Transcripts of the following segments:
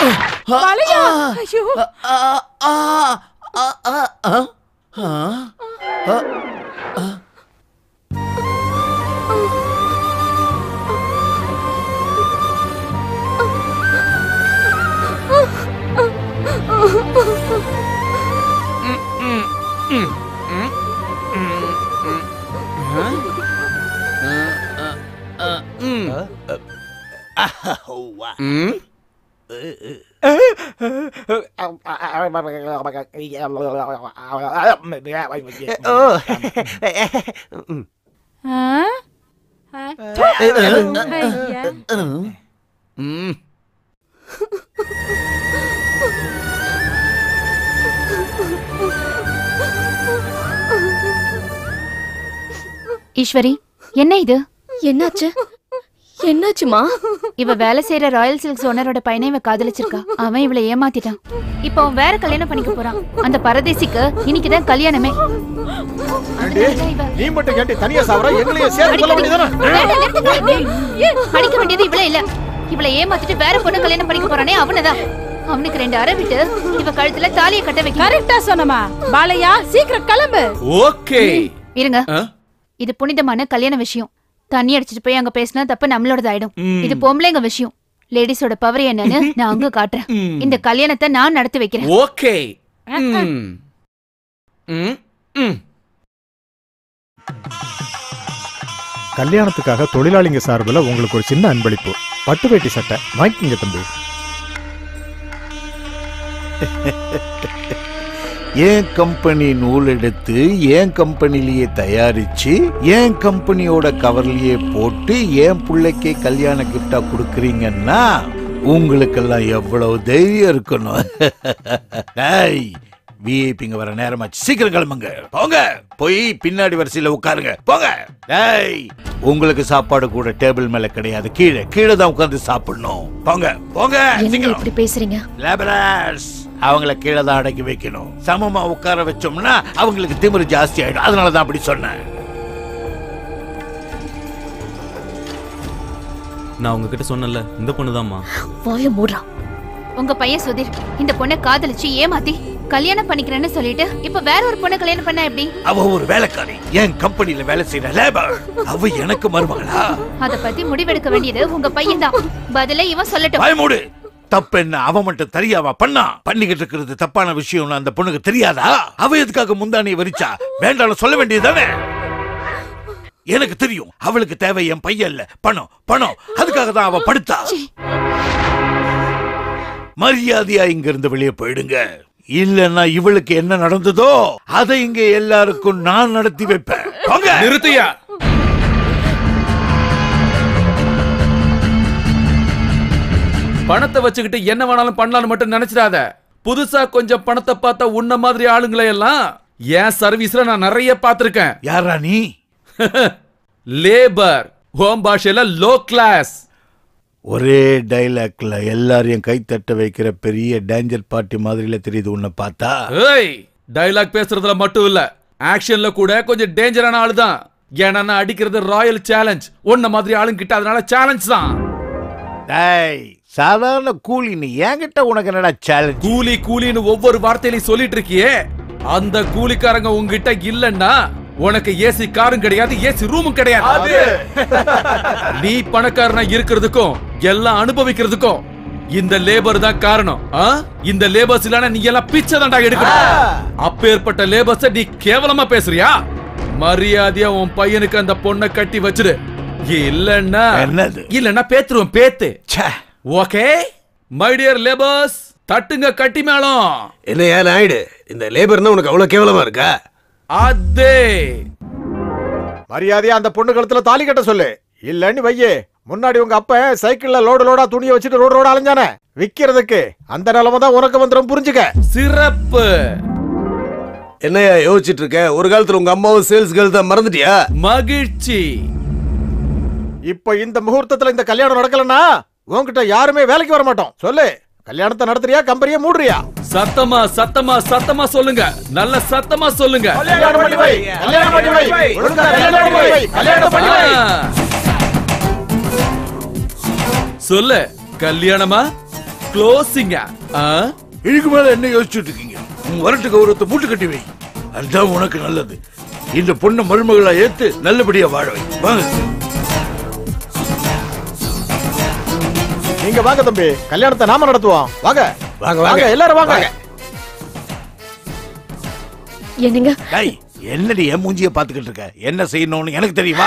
பாலையா ஐயோ ஆ, ஆ, ஆ, ஆ, ஆ, ஆ, ஆ. ம் ஓ ஆ? ஆ, ச்சே. ஐயா. ம் ஈஸ்வரி என்ன இது என்னாச்சு என்னாச்சுமா இவ வேலை செய்யற ராயல் சில்க்ஸ் ஓனரோட பையனை இவ காதலிச்சிருக்கா அவன் இவளை ஏமாத்திட்டான் இப்போ அவன் வேற கல்யாணம் பண்ணிக்க போறான் அந்த பரதேசிக்கு இன்னைக்குதான் கல்யாணமே அதனாலதான் இவ- நீ மட்டும் கேட்டு தனியா சாவற எங்களையும் சேர்த்து கொள்ள வேண்டியதானே வேண்டாம், நிறுத்துங்க. படிக்க வேண்டியது இவள இல்ல இவளை ஏமாத்திட்டு வேற பொண்ணு கல்யாணம் பண்ணிக்க போறானே அவனதான் அவனுக்கு ரெண்டு அறை விட்டு இவ கழுத்துல தாலியை கட்ட வைக்க கரெக்டா சொன்னமா பாலையா சீக்கிரம் கிளம்பு ஓகே இருங்க ஆ? இது புனிதமான கல்யாண விஷயம் தண்ணி அடிச்சிட்டு போய் அங்க பேசினா தப்பு நம்மளோடது ஆயிடும் ம். இது பொம்பளைங்க விஷயம் லேடிஸோட பவர் என்னன்னு நான் அங்க காட்டுறேன் ம். இந்த கல்யாணத்தை நான் நடத்தி வைக்கிறேன் ஓகே ம் ம் ம் கல்யாணத்துக்காக தொழிலாளிங்க சார்பில் உங்களுக்கு ஒரு சின்ன அன்பளிப்பு பட்டு வேட்டி சட்டை வாங்கிக்கங்க தம்பி என் கம்பெனி நூல் எடுத்து என் கம்பெனிலேயே தயாரிச்சு என் கம்பெனியோட கவர்லயே போட்டு என் பிள்ளைக்கே கல்யாண கிஃப்டா கொடுக்குறீங்கன்னா உங்களுக்கெல்லாம் எவ்வளவு தைரியம் இருக்கணும் டேய் விஐபிங்க வர நேரமாச்சு சீக்கிரம் கிளம்புங்க போங்க போய் பின்னாடி வரிசையில உட்காருங்க போங்க டேய் உங்களுக்கு சாப்பாடு கூட டேபிள் மேல கிடையாது கீழே கீழே தான் உட்கார்ந்து சாப்பிடணும் போங்க போங்க என்னங்க சீக்கிரம் இப்படி பேசுறீங்க லேபரர்ஸ் அவங்கள கீழே தான் அடக்கி வைக்கணும் சமமா உட்கார வச்சோம்னா அவங்களுக்கு திமிரு ஜாஸ்தி ஆயிடும் அதனால தான் அப்படி சொன்னேன் நான் உங்ககிட்ட சொன்னல இந்த பொண்ணுதாம்மா வாய மூடுறா உங்க பையன் சுதீர் இந்த பொண்ணை காதலிச்சு ஏமாத்தி கல்யாணம் பண்ணிக்கிறேன்னு சொல்லிட்டு இப்ப வேற ஒரு பொண்ணை கல்யாணம் பண்ண எப்படி அவ ஒரு வேலைக்காரி என் கம்பெனில வேலை செய்யற லேபர் அவ எனக்கு மருமகளா அத பத்தி முடிவெடுக்க வேண்டியது உங்க பையன் தான் பதில இவன் சொல்லட்டும் பயமூடு தப்பு என்ன அவ மட்டும் தெரியாவா பண்ணா பண்ணிக்கிட்டு இருக்கிறது தப்பான விஷயம்னு அந்த பொண்ணுக்கு தெரியாதா அவ எதுக்காக முந்தானியை வரிச்சா வேண்டாம் சொல்ல வேண்டியதுதானே எனக்கு தெரியும் அவளுக்கு தேவை என் பையன் இல்ல பணம் பணம் அதுக்காக தான் அவ படுத்தா மரியாதையா இங்க இருந்து வெளியே போயிடுங்க இல்லன்னா இவளுக்கு என்ன நடந்ததோ அதை இங்க எல்லாருக்கும் நான் நடத்தி வைப்பேன் போங்க. நிறுத்தியா பணத்தை வச்சுக்கிட்டு என்ன வேணாலும் பண்ணலாம்னு மட்டும் நினைச்சிடாத புதுசா கொஞ்சம் பணத்தை பார்த்த உன்ன மாதிரி ஆளுங்களை எல்லாம் என் சர்வீஸ்ல நான் நிறைய பார்த்திருக்கேன் யாரா நீ லேபர் ஹோம் பாஷையில லோ கிளாஸ் ஒரே டைலாக்ல எல்லாரையும் கைத்தட்ட வைக்கிற பெரிய டேஞ்சர் பார்ட்டி மாதிரில தெரியுது உன்னை பார்த்தா ஏய் டைலாக் பேசுறதுல மட்டும் இல்ல ஆக்ஷன்ல கூட கொஞ்சம் டேஞ்சரான ஆளு தான் ஏன்னா நான் அடிக்கிறது ராயல் சேலஞ்ச் உன்ன மாதிரி ஆளுங்க கிட்ட அதனால சேலஞ்ச் தான் டேய் சாதாரண கூலி நீ என்கிட்ட உனக்கு என்னடா சேலஞ்ச் கூலி கூலின்னு ஒவ்வொரு வார்த்தையிலையும் சொல்லிட்டு இருக்கியே அந்த கூலிக்காரங்க உங்ககிட்ட இல்லன்னா உனக்கு ஏசி காரும் கிடையாது ஏசி ரூமும் கிடையாது நீ பணக்காரனா இருக்கிறதுக்கும் எல்லாம் அனுபவிக்கிறதுக்கும் இந்த லேபர் தான் காரணம் ஆ? இந்த லேபர்ஸ் இல்லனா நீ எல்லாம் பிச்சை தான்டா எடுக்கணும் அப்பேற்பட்ட லேபர்ஸ நீ கேவலமா பேசுறியா மரியாதையா உன் பையனுக்கு அந்த பொண்ணை கட்டி வச்சிடு இல்லன்னா என்னது? இல்லன்னா பேத்துருவோம் பேத்து ச்சே ஓகே மை டியர் லேபர்ஸ் தட்டுங்க கட்டி மேளம் என்னையா நாயுடு இந்த லேபர்னா உனக்கு அவ்வளவு கேவலமா இருக்கா அதே மரியாதையா அந்த பொண்ணு கழுத்துல தாலி கட்ட சொல்லு இல்லன்னு வையே முன்னாடி உங்க அப்ப சைக்கிள்ல லோடு லோடா துணியை வச்சுட்டு ரோடு ரோடு அலைஞ்சானே விக்கிறதுக்கு அந்த நிலைமை தான் உனக்கு வந்துடும் புரிஞ்சுக்க சிறப்பு என்னையா யோசிச்சுட்டு இருக்க ஒரு காலத்துல உங்க அம்மாவும் சேல்ஸ் கேர்ள் தான் மறந்துட்டியா மகிழ்ச்சி இப்ப இந்த முகூர்த்தத்துல இந்த கல்யாணம் நடக்கலன்னா உன்கிட்ட யாருமே வேலைக்கு வர மாட்டோம் சொல்லு கல்யாணத்தை நடத்துறியா கம்பெனியை மூடுறியா சத்தமா சத்தமா சத்தமா சொல்லுங்க நல்ல சத்தமா சொல்லுங்க கல்யாணம் பண்ணி வை கல்யாணம் பண்ணி வை ஒழுங்கா கல்யாணம் பண்ணி வை கல்யாணம் பண்ணி வை ஆ. சொல்லு கல்யாணமா க்ளோசிங்க இதுக்கு மேல என்ன யோசிச்சுட்டு இருக்கீங்க உன் வரட்டு கௌரவத்தை மூட்டு கட்டி வை அதுதான் உனக்கு நல்லது இந்த பொண்ணை மருமகளா ஏத்து நல்லபடியா வாழ வை வாங்க நீங்க வாங்க தம்பி கல்யாணத்தை நாம நடத்துவோம் வாங்க வாங்க வாங்க வாங்க எல்லாரும் வாங்க என்னங்க டேய் என்னடி என் மூஞ்சிய பாத்துக்கிட்டு இருக்க என்ன செய்யணும்னு எனக்கு தெரியுமா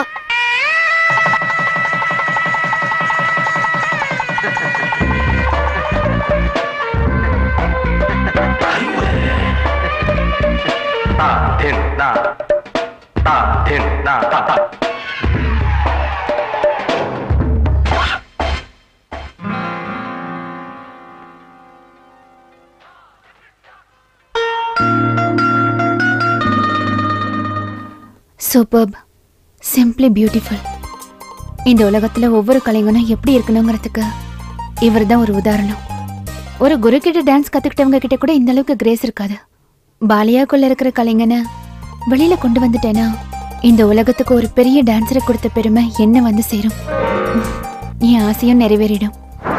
சூப்பர்ப் சிம்பிளி பியூட்டிஃபுல் இந்த உலகத்துல ஒவ்வொரு கலைஞனும் எப்படி இருக்கணுங்கிறதுக்கு இவர் தான் ஒரு உதாரணம் ஒரு குரு கிட்ட டான்ஸ் கத்துக்கிட்டவங்க கிட்ட கூட இந்த அளவுக்கு கிரேஸ் இருக்காது பாலியாக்குள்ள இருக்கிற கலைஞனை வெளியில கொண்டு வந்துட்டேனா இந்த உலகத்துக்கு ஒரு பெரிய டான்ஸரை கொடுத்த பெருமை என்ன வந்து சேரும் என் ஆசையும் நிறைவேறிடும்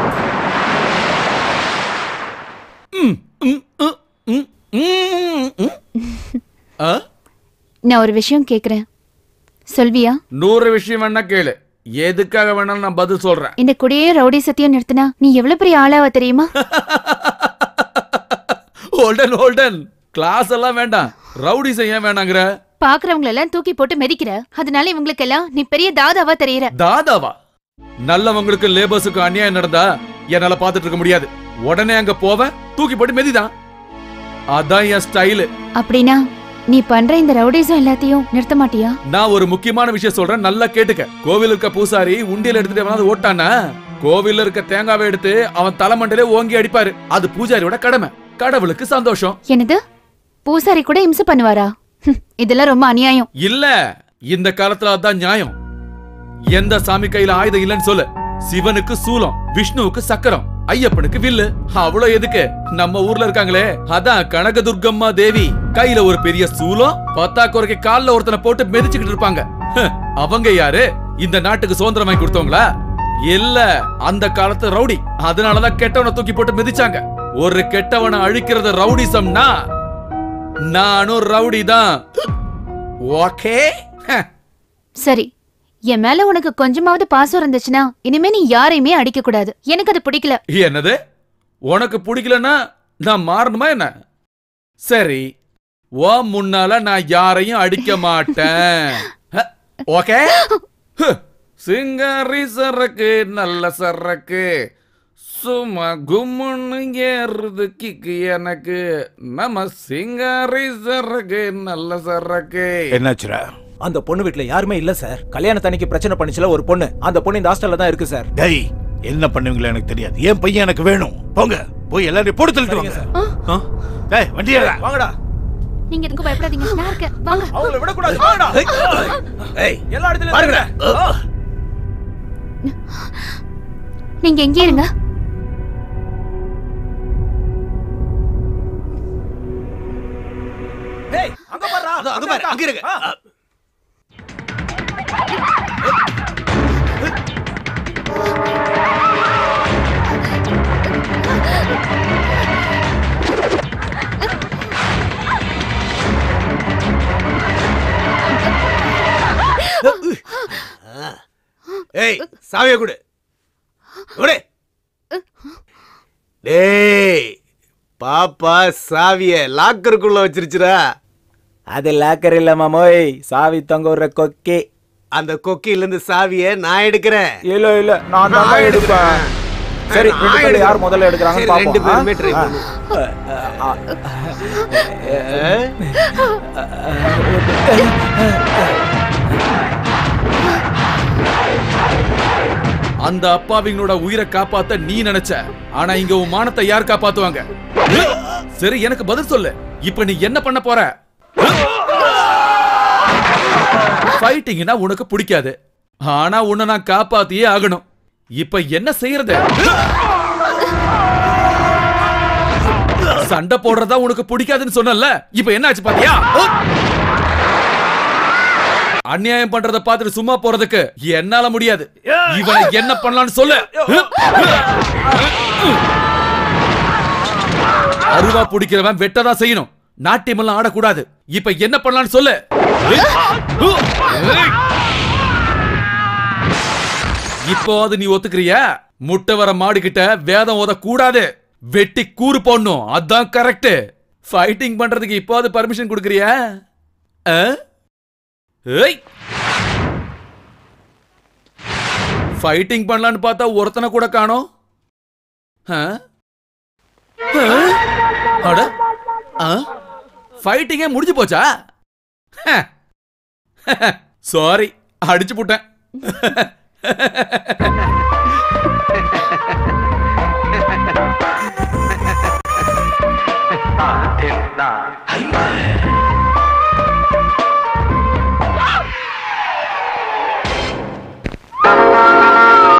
நான் ஒரு விஷயம் கேக்குறேன் சொல்வியா நூறு விஷயம் வேணா கேளு எதுக்காக வேணாலும் நான் பதில் சொல்றேன் இந்த குடியே ரவுடி சத்தியம் நிறுத்தினா நீ எவ்வளவு பெரிய ஆளாவ தெரியுமா ஹோல்டன் ஹோல்டன் கிளாஸ் எல்லாம் வேண்டாம் ரவுடி செய்ய வேணாங்கிற பாக்குறவங்கள எல்லாம் தூக்கி போட்டு மிதிக்கிற அதனால இவங்களுக்கு எல்லாம் நீ பெரிய தாதாவா தெரியற தாதாவா நல்லவங்களுக்கு லேபர்ஸுக்கு அநியாயம் நடந்தா என்னால பாத்துட்டு இருக்க முடியாது உடனே அங்க போவேன் தூக்கி போட்டு மெதிதான் அதான் என் ஸ்டைலு அப்படின்னா நீ பண்ற இந்த ரவுடிசம் எல்லாத்தையும் நிறுத்த மாட்டியா நான் ஒரு முக்கியமான விஷயம் சொல்றேன் நல்லா கேட்டுக்க கோவில் இருக்க பூசாரி உண்டியல் எடுத்துட்டு எவனாவது ஓட்டானா கோவில்ல இருக்க தேங்காவை எடுத்து அவன் தலைமண்டையிலே ஓங்கி அடிப்பாரு அது பூஜாரியோட கடமை கடவுளுக்கு சந்தோஷம் என்னது பூசாரி கூட இம்சை பண்ணுவாரா ஹம், இதெல்லாம் ரொம்ப அநியாயம் இல்ல இந்த காலத்துல அதான் நியாயம் எந்த சாமி கையில ஆயுதம் இல்லைன்னு சொல்லு சிவனுக்கு சூலம் விஷ்ணுவுக்கு சக்கரம் ஐயப்பனுக்கு வில்லு அவ்வளவு எதுக்கு நம்ம ஊர்ல இருக்காங்களே அதான் கனகதுர்கம்மா தேவி கையில ஒரு பெரிய சூலம் பத்தா குறைக்கு கால்ல ஒருத்தனை போட்டு மிதிச்சுக்கிட்டு இருப்பாங்க ஹ், அவங்க யாரு இந்த நாட்டுக்கு சுதந்திரம் வாங்கி கொடுத்தவங்களா இல்ல அந்த காலத்து ரவுடி அதனாலதான் கெட்டவனை தூக்கி போட்டு மிதிச்சாங்க ஒரு கெட்டவனை அழிக்கிறது ரவுடிசம்னா நானும் ரவுடி தான் ஓகே சரி என் மேல உனக்கு கொஞ்சமாவது பாசம் இருந்துச்சுன்னா இனிமே நீ யாரையுமே அடிக்க கூடாது எனக்கு அது பிடிக்கல என்னது உனக்கு பிடிக்கலன்னா நான் மாறணுமா என்ன சரி ஓ முன்னால நான் யாரையும் அடிக்க மாட்டேன் ஹ, ஓகே ஹ், சிங்காரி சரக்கு நல்ல சரக்கு சும்மா கும்முன்னு ஏறுது கிக்கு எனக்கு நம்ம சிங்காரி சரக்கு நல்ல சரக்கு என்னாச்சுடா அந்த பொண்ணு வீட்ல யாருமே இல்ல சார் கல்யாணத்தன்னைக்கு பிரச்சனை பண்ணுச்சுல ஒரு பொண்ணு அந்த பொண்ணு இந்த ஹாஸ்டல்ல தான் இருக்கு சார் டேய் என்ன பண்ணுவீங்களா எனக்கு தெரியாது என் பையன் எனக்கு வேணும் போங்க போய் எல்லாரையும் போட்டு தள்ளிட்டு வாங்க டேய் வண்டியா வாங்கடா நீங்க எதுக்கும் பயப்படாதீங்க நான் இருக்கேன் வாங்க அவங்கள விட கூடாது வாங்கடா ஏய் எல்லா இடத்துலயும் பாருங்கடா. ஆ. நீங்க எங்கே இருங்க டேய் அங்க பாருடா அங்க பாரு அங்க இருக்கு ஆ. ஏய் சாவிய கொடு கொடு டேய் பாப்பா சாவிய லாக்கருக்குள்ள வச்சிருச்சுடா அது லாக்கர் இல்ல மாமோய் சாவி தொங்க விடுற கொக்கி அந்த கொக்கில இருந்து சாவிய நான் எடுக்கிறேன் இல்ல இல்ல நான் தான் நான் எடுப்பேன் சரி ரெண்டு நான் பேர்ல யார் எடுக்கிறேன். முதல்ல எடுக்கறாங்கன்னு சரி, ரெண்டு பாப்போம் பேருமே try ஆ? பண்ணு. ஆ, ஆ, ஆ. அந்த அப்பாவிங்களோட உயிரை காப்பாத்த நீ நினைச்ச ஆனா இங்க உன் மானத்தை யார் காப்பாத்துவாங்க சரி எனக்கு பதில் சொல்லு இப்ப நீ என்ன பண்ண போற ஃபைட்டிங்னா உனக்கு பிடிக்காது ஆனா உன்னை நான் காப்பாத்தியே ஆகணும் இப்ப என்ன செய்யறது சண்டை போடுறதா உனக்கு பிடிக்காதுன்னு சொன்னல இப்ப என்ன ஆச்சு பாத்தியா அநியாயம் பண்றத பார்த்துட்டு சும்மா போறதுக்கு என்னால முடியாது இவனை என்ன பண்ணலாம்னு சொல்லு அருவா பிடிக்கிறவன் வெட்டதான் செய்யணும் நாட்டியம் எல்லாம் ஆடக்கூடாது இப்ப என்ன பண்ணலாம்னு சொல்லு இப்போ அது நீ ஒத்துக்கிறியா முட்டை வர மாடு கிட்ட வேதம் ஓத கூடாது வெட்டி கூறு போடணும் அதான் கரெக்ட் ஃபைட்டிங் பண்றதுக்கு இப்போ அது பர்மிஷன் கொடுக்கறியா ஆ? ஏய் ஃபைட்டிங் பண்ணலான்னு பார்த்தா ஒருத்தனை கூட காணோம் ஆ? ஆ? அட ஃபைட்டிங்கே முடிஞ்சு போச்சா சாரி அடிச்சு போட்டேன்